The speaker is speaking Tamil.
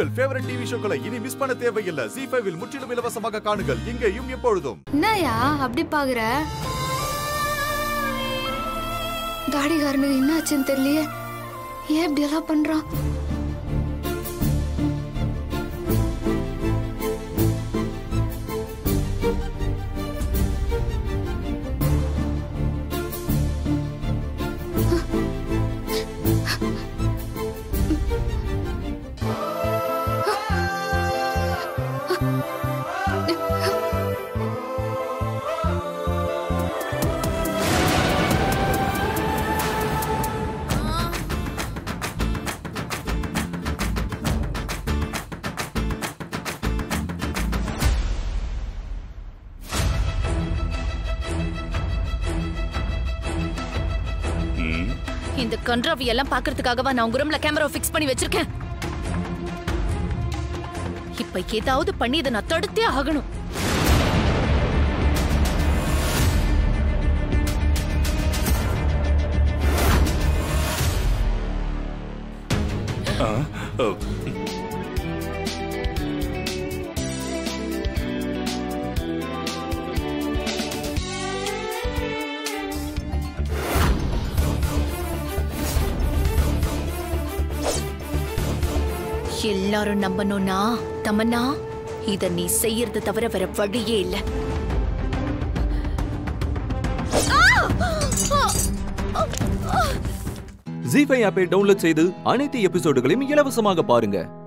உங்கள் ஃபேவரட் டிவி ஷோக்களை இனி மிஸ் பண்ண தேவையில்லை ஜி ஃபைவில் முற்றிலும் இலவசமாக காணுங்கள் இங்கேயும் எப்பொழுதும் என்னயா அப்படி பாக்குற தாடிகாரனுக்கு என்னாச்சுன்னு தெரியலையே ஏன் இப்படி எல்லாம் பண்றான் இந்த கன்றாவி எல்லாம் பாக்குறதுக்காகவா நான் உங்க ரூம்ல கேமரா ஃபிக்ஸ் பண்ணி வச்சிருக்கேன் இப்ப ஏதாவது பண்ணி இதை நான் தடுத்தே ஆகணும் எல்லாரும் நம்பணும்னா தமன்னா இத நீ செய்யறது தவிர வேற வழியே இல்ல ஜி ஃபைவ் ஆப்பை டவுன்லோட் செய்து அனைத்து எபிசோடுகளையும் இலவசமாக பாருங்க